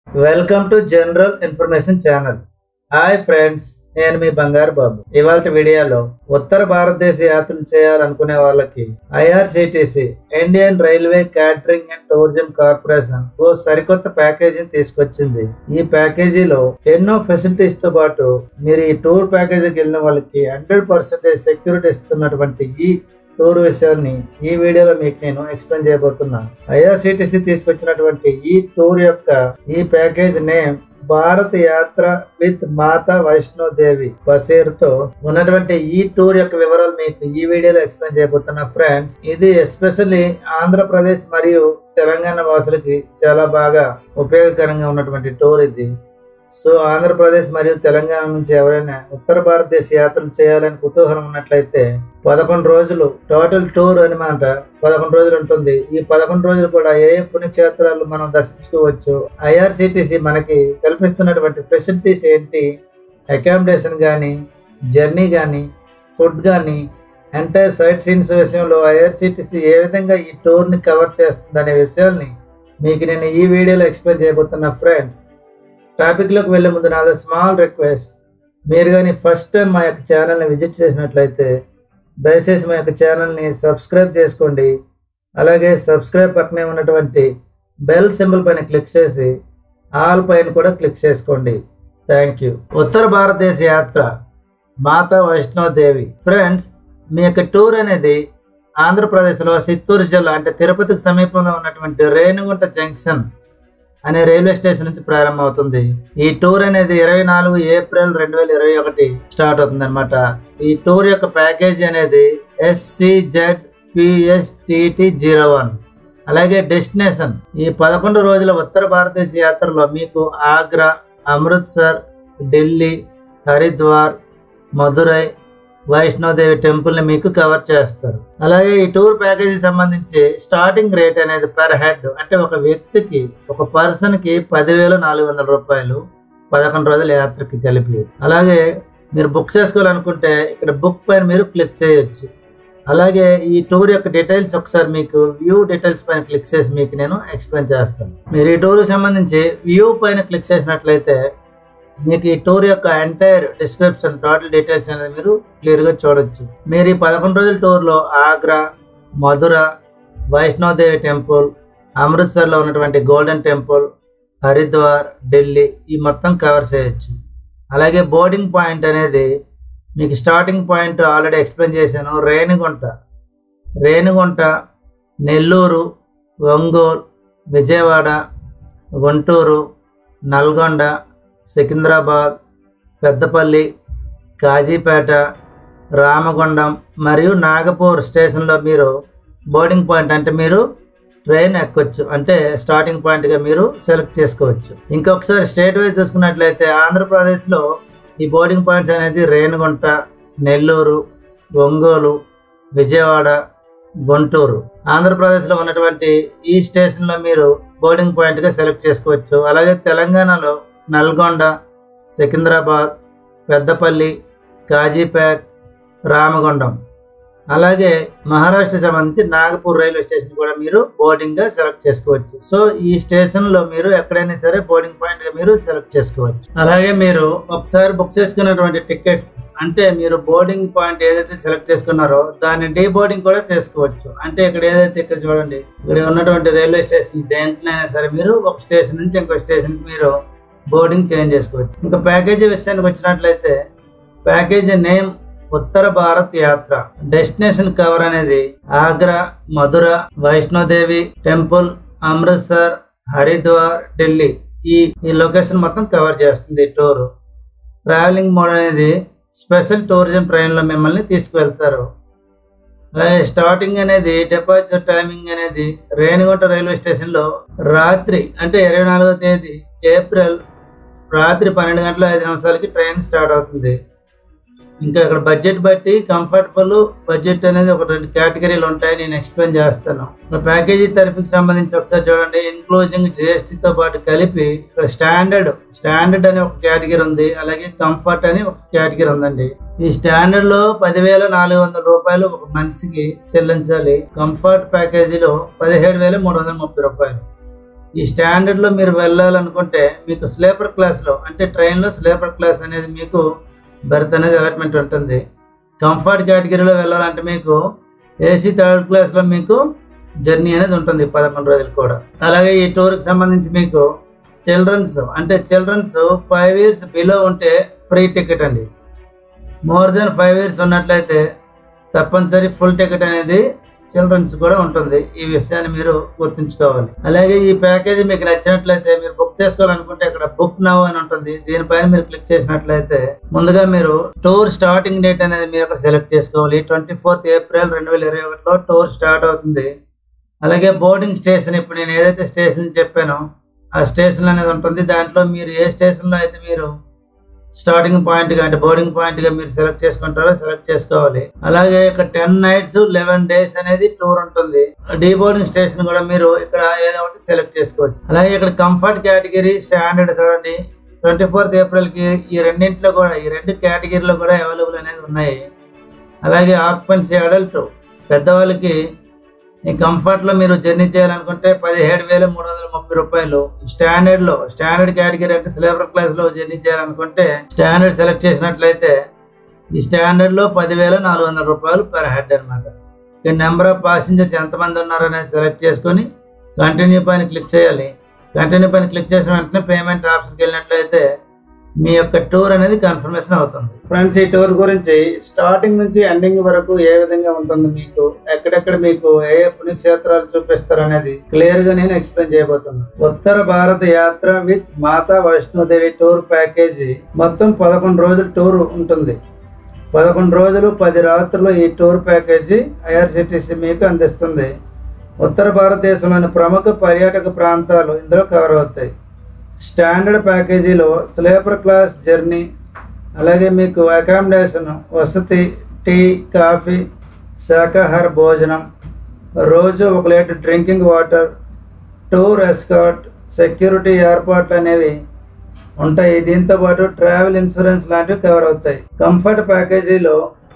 welcome to general information channel hi friends నేను మీ బంగారు బాబు ఇవాళ వీడియోలో ఉత్తర భారతదేశ యాత్రలు చేయాలనుకునే వాళ్ళకి IRCTC Indian railway catering and tourism corporation ఓ సరికొత్త ప్యాకేజీని తీసుకొచ్చింది ఈ ప్యాకేజీలో ఎన్నో ఫెసిలిటీస్ తో పాటు మీరు ఈ టూర్ ప్యాకేజీకి వెళ్ళిన వాళ్ళకి హండ్రెడ్ పర్సెంటేజ్ సెక్యూరిటీ ఇస్తున్నటువంటి ఈ టూర్ విషయాన్ని ఈ వీడియోలో మీకు నేను ఎక్స్ప్లెయిన్ చేయబోతున్నా ఐఆర్సిటిసి తీసుకొచ్చినటువంటి ఈ టూర్ యొక్క ఈ ప్యాకేజ్ నేమ్ భారత్ యాత్ర విత్ మాతా వైష్ణోదేవి బసేరుతో ఉన్నటువంటి ఈ టూర్ యొక్క వివరాలు మీకు ఈ వీడియోలో ఎక్స్ప్లెయిన్ చేయబోతున్నా ఫ్రెండ్స్ ఇది ఎస్పెషల్లీ ఆంధ్రప్రదేశ్ మరియు తెలంగాణ వాసులకి చాలా బాగా ఉపయోగకరంగా ఉన్నటువంటి టూర్ ఇది సో ఆంధ్రప్రదేశ్ మరియు తెలంగాణ నుంచి ఎవరైనా ఉత్తర భారతదేశ యాత్రలు చేయాలని కుతూహలం ఉన్నట్లయితే పదకొండు రోజులు టోటల్ టూర్ అనమాట పదకొండు రోజులు ఉంటుంది ఈ పదకొండు రోజులు కూడా ఏ ఏ పుణ్యక్షేత్రాలు మనం దర్శించుకోవచ్చు ఐఆర్సిటిసి మనకి కల్పిస్తున్నటువంటి ఫెసిలిటీస్ ఏంటి అకామిడేషన్ కానీ జర్నీ కానీ ఫుడ్ కానీ ఎంటైర్ సైట్ సీన్స్ విషయంలో ఐఆర్సిటిసి ఏ విధంగా ఈ టూర్ని కవర్ చేస్తుంది అనే విషయాల్ని మీకు నేను ఈ వీడియోలో ఎక్స్ప్లెయిన్ చేయబోతున్నా ఫ్రెండ్స్ టాపిక్లోకి వెళ్ళే ముందు నాదో స్మాల్ రిక్వెస్ట్ మీరు కానీ ఫస్ట్ టైం మా యొక్క ఛానల్ని విజిట్ చేసినట్లయితే దయచేసి మా యొక్క ఛానల్ని సబ్స్క్రైబ్ చేసుకోండి అలాగే సబ్స్క్రైబ్ పక్కనే ఉన్నటువంటి బెల్ సింబల్ పైన క్లిక్ చేసి ఆల్ పైన కూడా క్లిక్ చేసుకోండి థ్యాంక్ యూ ఉత్తర భారతదేశ యాత్ర మాతా వైష్ణోదేవి ఫ్రెండ్స్ మీ యొక్క టూర్ అనేది ఆంధ్రప్రదేశ్లో చిత్తూరు జిల్లా అంటే తిరుపతికి సమీపంలో ఉన్నటువంటి రేణుగుంట జంక్షన్ అనే రైల్వే స్టేషన్ నుంచి ప్రారంభమవుతుంది ఈ టూర్ అనేది ఇరవై నాలుగు ఏప్రిల్ రెండు వేల ఇరవై ఒకటి స్టార్ట్ అవుతుంది అనమాట ఈ టూర్ యొక్క ప్యాకేజీ అనేది ఎస్సిజెడ్ పిఎస్టిటి జీరో వన్ అలాగే డెస్టినేషన్ ఈ పదకొండు రోజుల ఉత్తర భారతదేశ యాత్రలో మీకు ఆగ్రా అమృత్సర్ ఢిల్లీ హరిద్వార్ మధురై వైష్ణోదేవి టెంపుల్ని మీకు కవర్ చేస్తారు అలాగే ఈ టూర్ ప్యాకేజీ సంబంధించి స్టార్టింగ్ రేట్ అనేది పర్ హెడ్ అంటే ఒక వ్యక్తికి ఒక పర్సన్కి పదివేల నాలుగు వందల రూపాయలు పదకొండు రోజుల యాత్రకి కలిపి అలాగే మీరు బుక్ చేసుకోవాలనుకుంటే ఇక్కడ బుక్ పైన మీరు క్లిక్ చేయొచ్చు అలాగే ఈ టూర్ యొక్క డీటెయిల్స్ ఒకసారి మీకు వ్యూ డీటెయిల్స్ పైన క్లిక్ చేసి మీకు నేను ఎక్స్ప్లెయిన్ చేస్తాను మీరు ఈ టూర్కి సంబంధించి వ్యూ పైన క్లిక్ చేసినట్లయితే మీకు ఈ టూర్ యొక్క ఎంటైర్ డిస్క్రిప్షన్ టోటల్ డీటెయిల్స్ అనేది మీరు క్లియర్గా చూడొచ్చు మీరు ఈ పదకొండు రోజుల టూర్లో ఆగ్రా మధుర వైష్ణోదేవి టెంపుల్ అమృత్సర్లో ఉన్నటువంటి గోల్డెన్ టెంపుల్ హరిద్వార్ ఢిల్లీ ఈ మొత్తం కవర్ చేయొచ్చు అలాగే బోర్డింగ్ పాయింట్ అనేది మీకు స్టార్టింగ్ పాయింట్ ఆల్రెడీ ఎక్స్ప్లెయిన్ చేశాను రేణిగుంట రేణిగుంట నెల్లూరు ఒంగోలు విజయవాడ గుంటూరు నల్గొండ సికింద్రాబాద్ పెద్దపల్లి కాజీపేట రామగుండం మరియు నాగపూర్ స్టేషన్లో మీరు బోర్డింగ్ పాయింట్ అంటే మీరు ట్రైన్ ఎక్కొచ్చు అంటే స్టార్టింగ్ పాయింట్గా మీరు సెలెక్ట్ చేసుకోవచ్చు ఇంకొకసారి స్టేట్ వైజ్ చూసుకున్నట్లయితే ఆంధ్రప్రదేశ్లో ఈ బోర్డింగ్ పాయింట్స్ అనేది రేణిగుంట నెల్లూరు ఒంగోలు విజయవాడ గుంటూరు ఆంధ్రప్రదేశ్లో ఉన్నటువంటి ఈ స్టేషన్లో మీరు బోర్డింగ్ పాయింట్గా సెలెక్ట్ చేసుకోవచ్చు అలాగే తెలంగాణలో నల్గొండ సికింద్రాబాద్ పెద్దపల్లి కాజీపేట్ రామగుండం అలాగే మహారాష్ట్ర సంబంధించి నాగపూర్ రైల్వే స్టేషన్ కూడా మీరు బోర్డింగ్గా సెలెక్ట్ చేసుకోవచ్చు సో ఈ స్టేషన్లో మీరు ఎక్కడైనా సరే బోర్డింగ్ పాయింట్గా మీరు సెలెక్ట్ చేసుకోవచ్చు అలాగే మీరు ఒకసారి బుక్ చేసుకున్నటువంటి టికెట్స్ అంటే మీరు బోర్డింగ్ పాయింట్ ఏదైతే సెలెక్ట్ చేసుకున్నారో దాన్ని డీ బోర్డింగ్ కూడా చేసుకోవచ్చు అంటే ఇక్కడ ఏదైతే ఇక్కడ చూడండి ఇక్కడ ఉన్నటువంటి రైల్వే స్టేషన్ దేంట్లోనైనా సరే మీరు ఒక స్టేషన్ నుంచి ఇంకో స్టేషన్కి మీరు బోర్డింగ్ చేంజ్ చేసుకోవచ్చు ఇంకా ప్యాకేజీ విషయానికి వచ్చినట్లయితే ప్యాకేజీ నేమ్ ఉత్తర భారత్ యాత్ర డెస్టినేషన్ కవర్ అనేది ఆగ్రా మధుర వైష్ణోదేవి టెంపుల్ అమృత్సర్ హరిద్వార్ ఢిల్లీ ఈ ఈ లొకేషన్ మొత్తం కవర్ చేస్తుంది ఈ టూర్ ట్రావెలింగ్ మోడ్ అనేది స్పెషల్ టూరిజం ట్రైన్లో మిమ్మల్ని తీసుకువెళ్తారు అలాగే స్టార్టింగ్ అనేది డిపార్చర్ టైమింగ్ అనేది రేణిగుంట రైల్వే స్టేషన్లో రాత్రి అంటే ఇరవై నాలుగో తేదీ ఏప్రిల్ రాత్రి పన్నెండు గంటల ఐదు నిమిషాలకి ట్రైన్ స్టార్ట్ అవుతుంది ఇంకా ఇక్కడ బడ్జెట్ బట్టి కంఫర్టబుల్ బడ్జెట్ అనేది ఒక రెండు కేటగిరీలు ఉంటాయి నేను ఎక్స్ప్లెయిన్ చేస్తాను ప్యాకేజీ తరఫుకి సంబంధించి ఒకసారి చూడండి ఇన్క్లూజింగ్ జిఎస్టీతో పాటు కలిపి ఇక్కడ స్టాండర్డ్ స్టాండర్డ్ అనే ఒక కేటగిరీ ఉంది అలాగే కంఫర్ట్ అని ఒక కేటగిరీ ఉందండి ఈ స్టాండర్డ్ లో పదివేల నాలుగు వందల రూపాయలు ఒక మనిషికి చెల్లించాలి కంఫర్ట్ ప్యాకేజీలో పదిహేడు వేల మూడు వందల ముప్పై రూపాయలు ఈ స్టాండర్డ్లో మీరు వెళ్ళాలనుకుంటే మీకు స్లీపర్ క్లాస్లో అంటే ట్రైన్లో స్లీపర్ క్లాస్ అనేది మీకు బెర్త్ అనేది అలాట్మెంట్ ఉంటుంది కంఫర్ట్ కేటగిరీలో వెళ్ళాలంటే మీకు ఏసీ థర్డ్ క్లాస్లో మీకు జర్నీ అనేది ఉంటుంది పదకొండు రోజులు కూడా అలాగే ఈ టూర్కి సంబంధించి మీకు చిల్డ్రన్స్ అంటే చిల్డ్రన్స్ ఫైవ్ ఇయర్స్ బిలో ఉంటే ఫ్రీ టికెట్ అండి మోర్ దెన్ ఫైవ్ ఇయర్స్ ఉన్నట్లయితే తప్పనిసరి ఫుల్ టికెట్ అనేది చిల్డ్రన్స్ కూడా ఉంటుంది ఈ విషయాన్ని మీరు గుర్తుంచుకోవాలి అలాగే ఈ ప్యాకేజీ మీకు నచ్చినట్లయితే మీరు బుక్ చేసుకోవాలనుకుంటే ఇక్కడ బుక్ నవ్ అని ఉంటుంది దీనిపైన మీరు క్లిక్ చేసినట్లయితే ముందుగా మీరు టూర్ స్టార్టింగ్ డేట్ అనేది మీరు అక్కడ సెలెక్ట్ చేసుకోవాలి ట్వంటీ ఫోర్త్ ఏప్రిల్ రెండు వేల ఇరవై ఒకటిలో టూర్ స్టార్ట్ అవుతుంది అలాగే బోర్డింగ్ స్టేషన్ ఇప్పుడు నేను ఏదైతే స్టేషన్ చెప్పానో ఆ స్టేషన్ అనేది ఉంటుంది దాంట్లో మీరు ఏ స్టేషన్లో అయితే మీరు స్టార్టింగ్ పాయింట్గా అంటే బోర్డింగ్ పాయింట్గా మీరు సెలెక్ట్ చేసుకుంటారో సెలెక్ట్ చేసుకోవాలి అలాగే ఇక్కడ టెన్ నైట్స్ లెవెన్ డేస్ అనేది టూర్ ఉంటుంది డీ బోర్డింగ్ స్టేషన్ కూడా మీరు ఇక్కడ ఏదో ఒకటి సెలెక్ట్ చేసుకోవచ్చు అలాగే ఇక్కడ కంఫర్ట్ కేటగిరీ స్టాండర్డ్ చూడండి ట్వంటీ ఫోర్త్ ఏప్రిల్కి ఈ రెండింటిలో కూడా ఈ రెండు కేటగిరీలో కూడా అవైలబుల్ అనేది ఉన్నాయి అలాగే ఆక్యుపెన్సీ అడల్ట్ పెద్దవాళ్ళకి ఈ కంఫర్ట్లో మీరు జర్నీ చేయాలనుకుంటే పదిహేడు వేల మూడు వందల ముప్పై రూపాయలు స్టాండర్డ్లో స్టాండర్డ్ కేటగిరీ అంటే స్లీపర్ క్లాస్లో జర్నీ చేయాలనుకుంటే స్టాండర్డ్ సెలెక్ట్ చేసినట్లయితే ఈ స్టాండర్డ్లో పదివేల నాలుగు వందల రూపాయలు పర్ హెడ్ అనమాట ఈ నెంబర్ ఆఫ్ ప్యాసింజర్స్ ఎంతమంది ఉన్నారనేది సెలెక్ట్ చేసుకొని కంటిన్యూ పైన క్లిక్ చేయాలి కంటిన్యూ పైన క్లిక్ చేసిన వెంటనే పేమెంట్ ఆప్షన్కి వెళ్ళినట్లయితే మీ యొక్క టూర్ అనేది కన్ఫర్మేషన్ అవుతుంది ఫ్రెండ్స్ ఈ టూర్ గురించి స్టార్టింగ్ నుంచి ఎండింగ్ వరకు ఏ విధంగా ఉంటుంది మీకు ఎక్కడెక్కడ మీకు ఏ ఏ పుణ్యక్షేత్రాలు చూపిస్తారు అనేది క్లియర్ గా నేను ఎక్స్ప్లెయిన్ చేయబోతున్నాను ఉత్తర భారత యాత్ర with Mata Vaishno Devi tour package మొత్తం పదకొండు రోజుల టూర్ ఉంటుంది పదకొండు రోజులు పది రాత్రులు ఈ టూర్ ప్యాకేజీ ఐఆర్సిటిసి మీకు అందిస్తుంది ఉత్తర భారతదేశంలోని ప్రముఖ పర్యాటక ప్రాంతాలు ఇందులో కవర్ అవుతాయి స్టాండర్డ్ ప్యాకేజీలో స్లీపర్ క్లాస్ జర్నీ అలాగే మీకు అకామిడేషన్ వసతి టీ కాఫీ శాకాహార భోజనం రోజు ఒక litre drinking water tour escort security ఏర్పాట్లు అనేవి ఉంటాయి దీంతో పాటు ట్రావెల్ ఇన్సూరెన్స్ లాంటివి కవర్ అవుతాయి కంఫర్ట్ ప్యాకేజీలో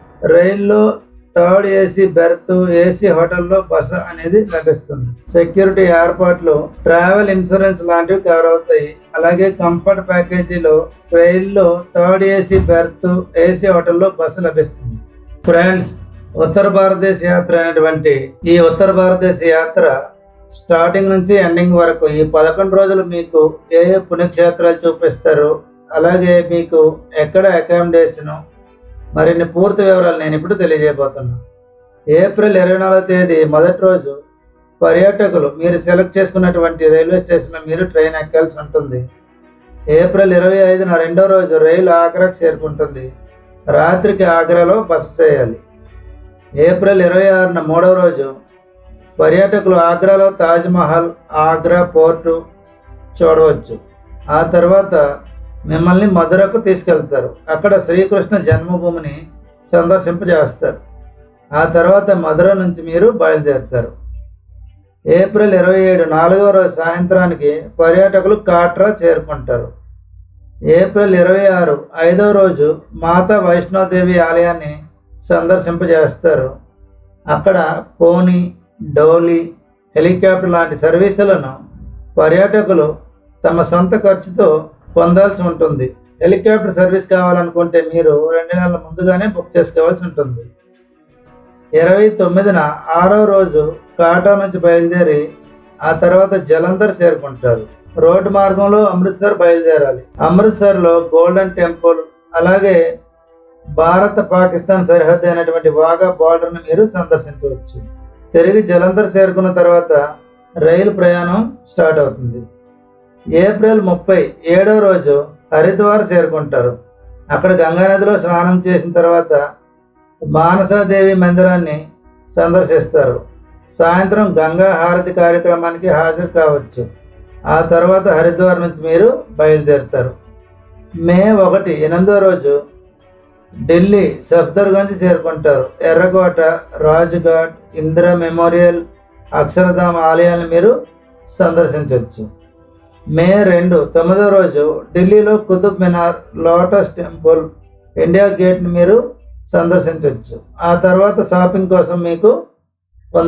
రైల్లో థర్డ్ ఏసీ బెర్త్ ఏసీ హోటల్లో బస అనేది లభిస్తుంది సెక్యూరిటీ ఏర్పాట్లు ట్రావెల్ ఇన్సూరెన్స్ లాంటివి కవర్ అవుతాయి అలాగే కంఫర్ట్ ప్యాకేజీలో రైల్లో థర్డ్ ఏసీ బెర్త్ ఏసీ హోటల్లో బస లభిస్తుంది ఫ్రెండ్స్ ఉత్తర భారతదేశ యాత్ర అనేటువంటి ఈ ఉత్తర భారతదేశ యాత్ర స్టార్టింగ్ నుంచి ఎండింగ్ వరకు ఈ పదకొండు రోజులు మీకు ఏ ఏ పుణ్యక్షేత్రాలు చూపిస్తారు అలాగే మీకు ఎక్కడ అకామిడేషను మరిన్ని పూర్తి వివరాలు నేను ఇప్పుడు తెలియజేయబోతున్నాను ఏప్రిల్ ఇరవై నాలుగో తేదీ మొదటి రోజు పర్యాటకులు మీరు సెలెక్ట్ చేసుకున్నటువంటి రైల్వే స్టేషన్లో మీరు ట్రైన్ ఎక్కాల్సి ఉంటుంది ఏప్రిల్ ఇరవై ఐదున రెండో రోజు రైలు ఆగ్రాకు చేరుకుంటుంది రాత్రికి ఆగ్రాలో బస చేయాలి ఏప్రిల్ ఇరవై ఆరున మూడవ రోజు పర్యాటకులు ఆగ్రాలో తాజ్మహల్ ఆగ్రా పోర్టు చూడవచ్చు ఆ తర్వాత మిమ్మల్ని మధురకు తీసుకెళ్తారు అక్కడ శ్రీకృష్ణ జన్మభూమిని సందర్శింపజేస్తారు ఆ తర్వాత మధుర నుంచి మీరు బయలుదేరుతారు ఏప్రిల్ ఇరవై ఏడు నాలుగవ రోజు సాయంత్రానికి పర్యాటకులు కాట్రా చేరుకుంటారు ఏప్రిల్ ఇరవై ఆరు ఐదవ రోజు మాతా వైష్ణోదేవి ఆలయాన్ని సందర్శింపజేస్తారు అక్కడ పోనీ డోలీ హెలికాప్టర్ లాంటి సర్వీసులను పర్యాటకులు తమ సొంత ఖర్చుతో పొందాల్సి ఉంటుంది హెలికాప్టర్ సర్వీస్ కావాలనుకుంటే మీరు రెండు నెలల ముందుగానే బుక్ చేసుకోవాల్సి ఉంటుంది ఇరవై తొమ్మిదిన ఆరో రోజు కాటా నుంచి బయలుదేరి ఆ తర్వాత జలంధర్ చేరుకుంటారు రోడ్డు మార్గంలో అమృత్సర్ బయలుదేరాలి అమృత్సర్లో గోల్డెన్ టెంపుల్ అలాగే భారత పాకిస్తాన్ సరిహద్దు అయినటువంటి వాగా బార్డర్ని మీరు సందర్శించవచ్చు తిరిగి జలంధర్ చేరుకున్న తర్వాత రైలు ప్రయాణం స్టార్ట్ అవుతుంది ఏప్రిల్ ముప్పై ఏడవ రోజు హరిద్వార్ చేరుకుంటారు అక్కడ గంగానదిలో స్నానం చేసిన తర్వాత మానసాదేవి మందిరాన్ని సందర్శిస్తారు సాయంత్రం గంగా హారతి కార్యక్రమానికి హాజరు కావచ్చు ఆ తర్వాత హరిద్వార్ నుంచి మీరు బయలుదేరుతారు మే ఒకటి ఎనిమిదో రోజు ఢిల్లీ సఫ్దర్గంజ్ చేరుకుంటారు ఎర్రకోట రాజ్ఘాట్ ఇందిరా మెమోరియల్ అక్షరధామ్ ఆలయాలను మీరు సందర్శించవచ్చు మే రెండు తొమ్మిదో రోజు ఢిల్లీలో Qutub Minar Lotus Temple India గేట్ని మీరు సందర్శించవచ్చు ఆ తర్వాత షాపింగ్ కోసం మీకు కొన్-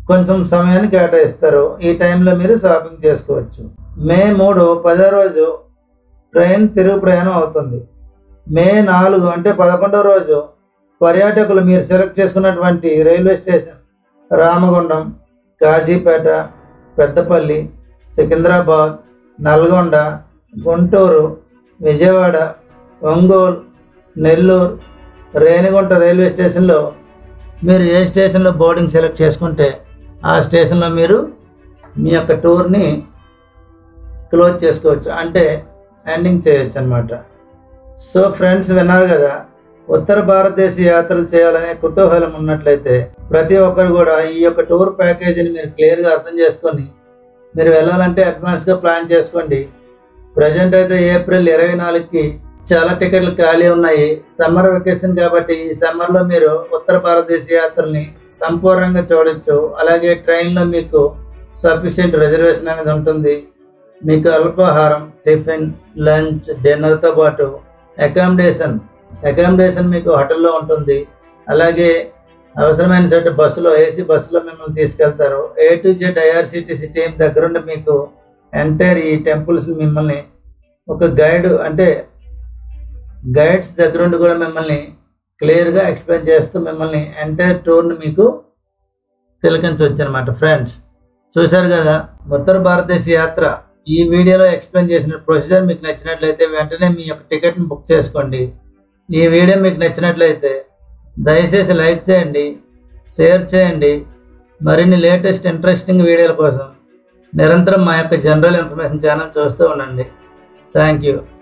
కొంచెం సమయాన్ని కేటాయిస్తారు ఈ టైంలో మీరు షాపింగ్ చేసుకోవచ్చు మే మూడు పదో రోజు ట్రైన్ తిరుగు ప్రయాణం అవుతుంది మే నాలుగు అంటే పదకొండవ రోజు పర్యాటకులు మీరు సెలెక్ట్ చేసుకున్నటువంటి railway station Ramagundam Kazipet Peddapalli Secunderabad Nalgonda Guntur Vijayawada Ongole Nellore Renigunta railway స్టేషన్లో మీరు ఏ స్టేషన్లో బోర్డింగ్ సెలెక్ట్ చేసుకుంటే ఆ స్టేషన్లో మీరు మీ యొక్క టూర్ని క్లోజ్ చేసుకోవచ్చు అంటే ఎండింగ్ చేయొచ్చు అనమాట సో ఫ్రెండ్స్ విన్నారు కదా ఉత్తర భారతదేశ యాత్రలు చేయాలనే కుతూహలం ఉన్నట్లయితే ప్రతి ఒక్కరు కూడా ఈ యొక్క టూర్ ప్యాకేజీని మీరు క్లియర్గా అర్థం చేసుకొని మీరు వెళ్ళాలంటే అడ్వాన్స్గా ప్లాన్ చేసుకోండి ప్రజెంట్ అయితే ఏప్రిల్ ఇరవై నాలుగుకి చాలా టికెట్లు ఖాళీ ఉన్నాయి సమ్మర్ వెకేషన్ కాబట్టి ఈ సమ్మర్లో మీరు ఉత్తర భారతదేశ యాత్రల్ని సంపూర్ణంగా చూడొచ్చు అలాగే ట్రైన్లో మీకు సఫిషియెంట్ రిజర్వేషన్ అనేది ఉంటుంది మీకు అల్పాహారం టిఫిన్ లంచ్ డిన్నర్తో పాటు అకామిడేషన్ అకామిడేషన్ మీకు హోటల్లో ఉంటుంది అలాగే అవసరమైన చోట బస్సులో ఏసీ బస్సులో మిమ్మల్ని తీసుకెళ్తారు A to Z IRCTC team దగ్గరుండి మీకు ఎంటైర్ ఈ టెంపుల్స్ మిమ్మల్ని ఒక గైడ్ అంటే గైడ్స్ దగ్గరుండి కూడా మిమ్మల్ని క్లియర్గా ఎక్స్ప్లెయిన్ చేస్తూ మిమ్మల్ని ఎంటైర్ టూర్ని మీకు తిలకించవచ్చు అనమాట ఫ్రెండ్స్ చూశారు కదా ఉత్తర భారతదేశ యాత్ర ఈ వీడియోలో ఎక్స్ప్లెయిన్ చేసిన ప్రొసీజర్ మీకు నచ్చినట్లయితే వెంటనే మీ యొక్క టికెట్ని బుక్ చేసుకోండి ఈ వీడియో మీకు నచ్చినట్లయితే దయచేసి లైక్ చేయండి షేర్ చేయండి మరిన్ని లేటెస్ట్ ఇంట్రెస్టింగ్ వీడియోల కోసం నిరంతరం మా యొక్క జనరల్ ఇన్ఫర్మేషన్ ఛానల్ చూస్తూ ఉండండి థ్యాంక్ యూ